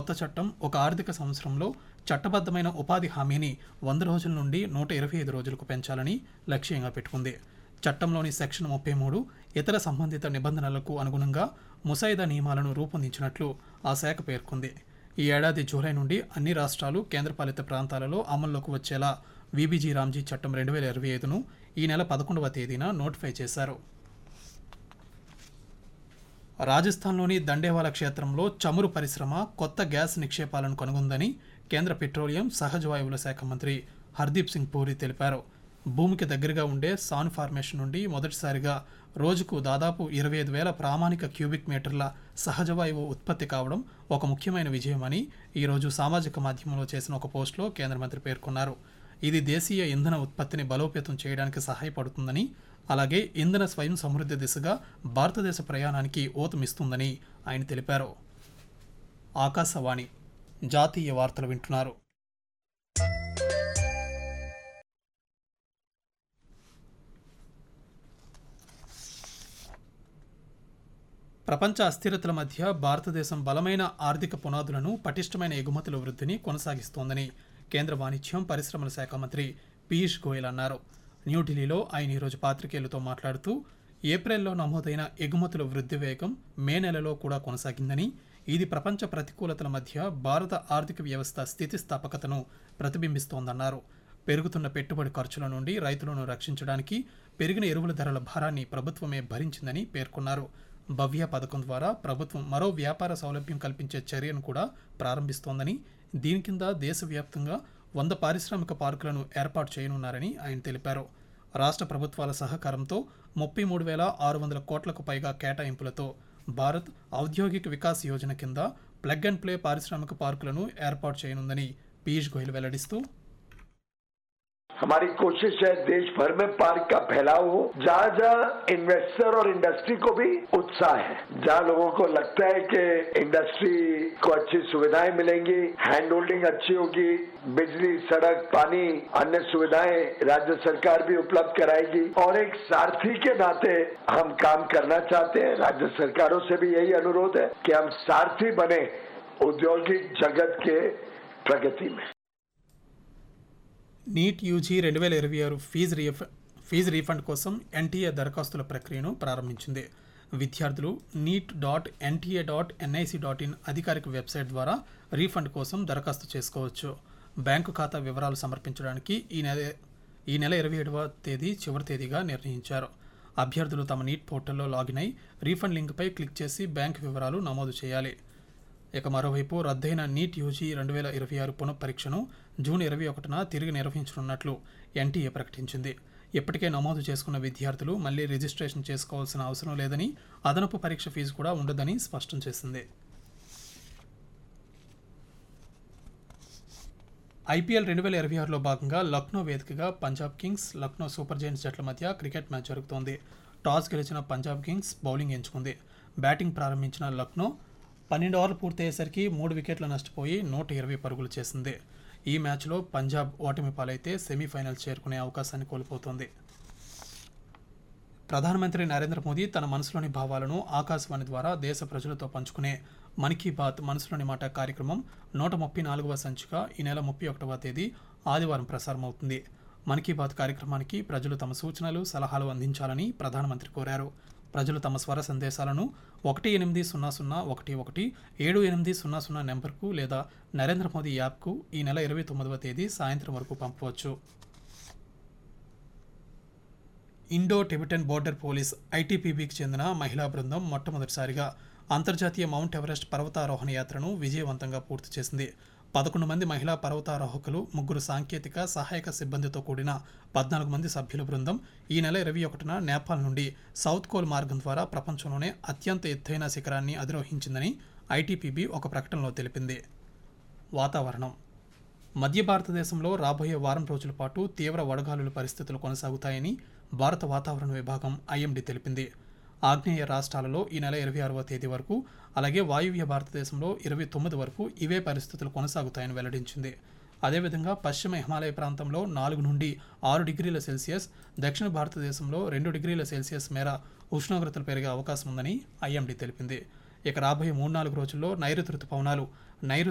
కొత్త చట్టం ఒక ఆర్థిక సంవత్సరంలో చట్టబద్ధమైన ఉపాధి హామీని వంద రోజుల నుండి నూట ఇరవై ఐదు రోజులకు పెంచాలని లక్ష్యంగా పెట్టుకుంది చట్టంలోని సెక్షన్ ముప్పై మూడు ఇతర సంబంధిత నిబంధనలకు అనుగుణంగా ముసాయిదా నియమాలను రూపొందించినట్లు ఆ శాఖ పేర్కొంది ఈ ఏడాది జూలై నుండి అన్ని రాష్ట్రాలు కేంద్రపాలిత ప్రాంతాలలో అమల్లోకి వచ్చేలా విబిజీ రామ్జీ చట్టం రెండు వేల ఇరవై ఐదును ఈ నెల పదకొండవ తేదీన నోటిఫై చేశారు రాజస్థాన్లోని దండేవాల క్షేత్రంలో చమురు పరిశ్రమ కొత్త గ్యాస్ నిక్షేపాలను కనుగొందని కేంద్ర పెట్రోలియం సహజ వాయువుల శాఖ మంత్రి హర్దీప్ సింగ్ పూరి తెలిపారు భూమికి దగ్గరగా ఉండే సాన్ ఫార్మేషన్ నుండి మొదటిసారిగా రోజుకు దాదాపు ఇరవై ఐదు వేల ప్రామాణిక క్యూబిక్ మీటర్ల సహజ వాయువు ఉత్పత్తి కావడం ఒక ముఖ్యమైన విజయమని ఈరోజు సామాజిక మాధ్యమంలో చేసిన ఒక పోస్టులో కేంద్ర మంత్రి పేర్కొన్నారు ఇది దేశీయ ఇంధన ఉత్పత్తిని బలోపేతం చేయడానికి సహాయపడుతుందని అలాగే ఇంధన స్వయం సమృద్ధి దిశగా భారతదేశ ప్రయాణానికి ఊతమిస్తుందని ఆయన తెలిపారు ఆకాశవాణి జాతీయ వార్తలు వింటున్నారు ప్రపంచ అస్థిరతల మధ్య భారతదేశం బలమైన ఆర్థిక పునాదులను పటిష్టమైన ఎగుమతుల వృద్ధిని కొనసాగిస్తోందని కేంద్ర వాణిజ్యం పరిశ్రమల శాఖ మంత్రి పీయూష్ గోయల్ అన్నారు న్యూఢిల్లీలో ఆయన ఈరోజు పాత్రికేయులతో మాట్లాడుతూ ఏప్రిల్లో నమోదైన ఎగుమతుల వృద్ధి వేగం మే నెలలో కూడా కొనసాగిందని ఇది ప్రపంచ ప్రతికూలతల మధ్య భారత ఆర్థిక వ్యవస్థ స్థితిస్థాపకతను ప్రతిబింబిస్తోందన్నారు పెరుగుతున్న పెట్టుబడి ఖర్చుల నుండి రైతులను రక్షించడానికి పెరిగిన ఎరువుల ధరల భారాన్ని ప్రభుత్వమే భరించిందని పేర్కొన్నారు భవ్య పథకం ద్వారా ప్రభుత్వం మరో వ్యాపార సౌలభ్యం కల్పించే చర్యను కూడా ప్రారంభిస్తోందని దీని కింద దేశవ్యాప్తంగా వంద పారిశ్రామిక పార్కులను ఏర్పాటు చేయనున్నారని ఆయన తెలిపారు రాష్ట్ర ప్రభుత్వాల సహకారంతో ముప్పై మూడు వేల ఆరు వందల కోట్లకు పైగా కేటాయింపులతో భారత్ ఔద్యోగిక వికాస్ యోజన కింద ప్లగ్ అండ్ ప్లే పారిశ్రామిక పార్కులను ఏర్పాటు చేయనుందని పీయూష్ గోయల్ వెల్లడిస్తూ हमारी कोशिश है देश भर में पार्क का फैलाव हो जहाँ जहाँ इन्वेस्टर और इंडस्ट्री को भी उत्साह है जहाँ लोगों को लगता है कि इंडस्ट्री को अच्छी सुविधाएं मिलेंगी हैंड होल्डिंग अच्छी होगी बिजली सड़क पानी अन्य सुविधाएं राज्य सरकार भी उपलब्ध कराएगी और एक सारथी के नाते हम काम करना चाहते हैं राज्य सरकारों से भी यही अनुरोध है कि हम सारथी बने औद्योगिक जगत के प्रगति में నీట్ యూజీ రెండు వేల ఇరవై ఆరు ఫీజు రీఫ ఫీజు రీఫండ్ కోసం ఎన్టీఏ దరఖాస్తుల ప్రక్రియను ప్రారంభించింది విద్యార్థులు NEET dot NTA dot NIC dot in అధికారిక వెబ్సైట్ ద్వారా రీఫండ్ కోసం దరఖాస్తు చేసుకోవచ్చు బ్యాంకు ఖాతా వివరాలు సమర్పించడానికి ఈ నెల ఈ నెల ఇరవై ఏడవ తేదీ చివరి తేదీగా నిర్ణయించారు అభ్యర్థులు తమ నీట్ పోర్టల్లో లాగిన్ అయి రీఫండ్ లింక్పై క్లిక్ చేసి బ్యాంకు వివరాలు నమోదు చేయాలి ఇక మరోవైపు రద్దయిన నీట్ యూజీ రెండు వేల ఇరవై ఆరు పునఃపరీక్షను జూన్ ఇరవై ఒకటిన తిరిగి నిర్వహించనున్నట్లు ఎన్టీఏ ప్రకటించింది ఇప్పటికే నమోదు చేసుకున్న విద్యార్థులు మళ్లీ రిజిస్ట్రేషన్ చేసుకోవాల్సిన అవసరం లేదని అదనపు పరీక్ష ఫీజు కూడా ఉండదని స్పష్టం చేసింది ఐపీఎల్ రెండు వేల ఇరవై ఆరులో భాగంగా లక్నో వేదికగా Punjab kings Lucknow super giants జట్ల మధ్య క్రికెట్ మ్యాచ్ జరుగుతోంది టాస్ గెలిచిన పంజాబ్ కింగ్స్ బౌలింగ్ ఎంచుకుంది బ్యాటింగ్ ప్రారంభించిన లక్నో పన్నెండు ఓవర్లు పూర్తయ్యేసరికి మూడు వికెట్లు నష్టపోయి నూట ఇరవై పరుగులు చేసింది ఈ మ్యాచ్లో పంజాబ్ ఓటమి పాలైతే సెమీఫైనల్ చేరుకునే అవకాశాన్ని కోల్పోతోంది ప్రధానమంత్రి నరేంద్ర మోదీ తన మనసులోని భావాలను ఆకాశవాణి ద్వారా దేశ ప్రజలతో పంచుకునే మన్ కీ బాత్ మనసులోని మాట కార్యక్రమం నూట ముప్పై నాలుగవ సంచిక ఈ నెల ముప్పై ఒకటవ తేదీ ఆదివారం ప్రసారమవుతుంది మన్ కీ బాత్ కార్యక్రమానికి ప్రజలు తమ సూచనలు సలహాలు అందించాలని ప్రధానమంత్రి కోరారు ప్రజలు తమ స్వర సందేశాలను ఒకటి ఎనిమిది సున్నా సున్నా ఒకటి ఒకటి ఏడు ఎనిమిది సున్నా సున్నా నెంబర్కు లేదా నరేంద్ర మోదీ యాప్కు ఈ నెల ఇరవై తొమ్మిదవ తేదీ సాయంత్రం వరకు పంపవచ్చు ఇండో టిబెటన్ బోర్డర్ పోలీస్ ఐటీపీబీకి చెందిన మహిళా బృందం మొట్టమొదటిసారిగా అంతర్జాతీయ మౌంట్ ఎవరెస్ట్ పర్వతారోహణ యాత్రను విజయవంతంగా పూర్తి చేసింది పదకొండు మంది మహిళా పర్వతారోహకులు ముగ్గురు సాంకేతిక సహాయక సిబ్బందితో కూడిన పద్నాలుగు మంది సభ్యుల బృందం ఈ నెల ఇరవై ఒకటిన నేపాల్ నుండి సౌత్ కోల్ మార్గం ద్వారా ప్రపంచంలోనే అత్యంత ఎత్తైన శిఖరాన్ని అధిరోహించిందని ఐటీపీబీ ఒక ప్రకటనలో తెలిపింది వాతావరణం మధ్య భారతదేశంలో రాబోయే వారం రోజుల పాటు తీవ్ర వడగాలుల పరిస్థితులు కొనసాగుతాయని భారత వాతావరణ విభాగం ఐఎండీ తెలిపింది ఆగ్నేయ రాష్ట్రాలలో ఈ నెల ఇరవై ఆరవ తేదీ వరకు అలాగే వాయువ్య భారతదేశంలో ఇరవై తొమ్మిది వరకు ఇవే పరిస్థితులు కొనసాగుతాయని వెల్లడించింది అదేవిధంగా పశ్చిమ హిమాలయ ప్రాంతంలో నాలుగు నుండి ఆరు డిగ్రీల సెల్సియస్ దక్షిణ భారతదేశంలో రెండు డిగ్రీల సెల్సియస్ మేర ఉష్ణోగ్రతలు పెరిగే అవకాశం ఉందని ఐఎండీ తెలిపింది ఇక రాబోయే మూడు నాలుగు రోజుల్లో నైరుతి రుతుపవనాలు నైరుతి